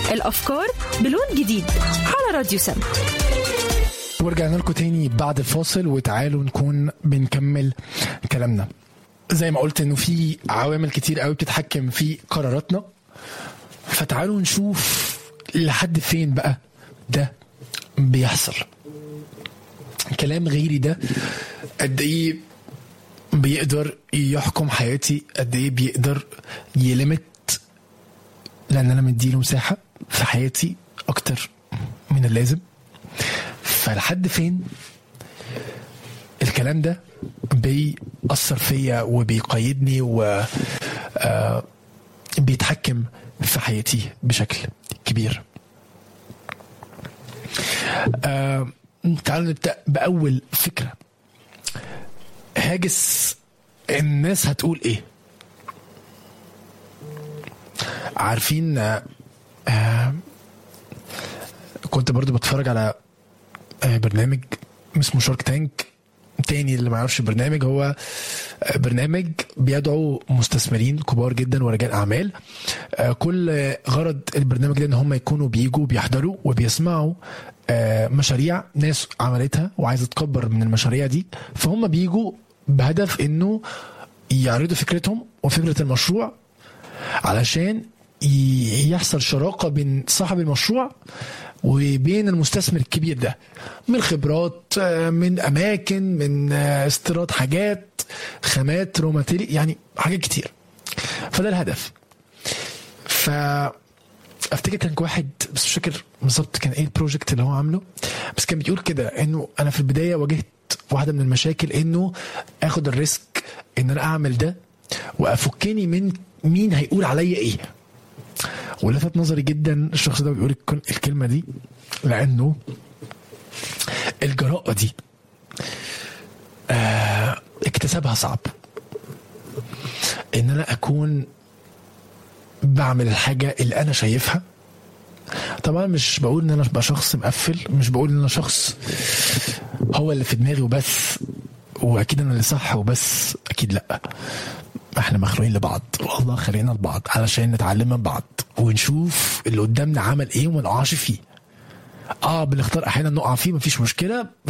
الأفكار بلون جديد على راديو سم ورجعنا لكم تاني بعد الفاصل وتعالوا نكون بنكمل كلامنا زي ما قلت انه في عوامل كتير قوي بتتحكم في قراراتنا فتعالوا نشوف لحد فين بقى ده بيحصل كلام غيري ده قد ايه بيقدر يحكم حياتي قد ايه بيقدر يلمت لان انا مديله مساحه في حياتي اكتر من اللازم فلحد فين الكلام ده بيأثر فيا وبيقيدني و آه، بيتحكم في حياتي بشكل كبير آه، تعالوا نبدأ بأول فكرة هاجس الناس هتقول ايه عارفين آه، آه، كنت برضو بتفرج على آه، برنامج اسمه شارك تانك تاني اللي ما يعرفش البرنامج هو آه، برنامج بيدعو مستثمرين كبار جدا ورجال اعمال آه، كل آه، غرض البرنامج ده ان هم يكونوا بيجوا بيحضروا وبيسمعوا آه، مشاريع ناس عملتها وعايزه تكبر من المشاريع دي فهم بيجوا بهدف انه يعرضوا فكرتهم وفكره المشروع علشان ي- يحصل شراكه بين صاحب المشروع وبين المستثمر الكبير ده من خبرات آه، من اماكن من آه، استيراد حاجات خامات رو ماتيريال يعني حاجات كتير فده الهدف ف افتكر كان واحد بس مش فاكر بالظبط كان ايه البروجكت اللي هو عامله بس كان بيقول كده انه انا في البدايه واجهت واحده من المشاكل انه اخد الريسك ان انا اعمل ده وافكني من مين هيقول عليا ايه ولفت نظري جدا الشخص ده بيقول الكل- الكلمه دي لانه الجراءه دي آه اكتسابها صعب ان انا اكون بعمل الحاجه اللي انا شايفها طبعا مش بقول ان انا ابقى شخص مقفل مش بقول ان انا شخص هو اللي في دماغي وبس واكيد انا اللي صح وبس اكيد لا احنا مخلوقين لبعض والله خلينا لبعض علشان نتعلم من بعض ونشوف اللي قدامنا عمل ايه وما نقعش فيه اه بنختار احيانا نقع فيه مفيش مشكله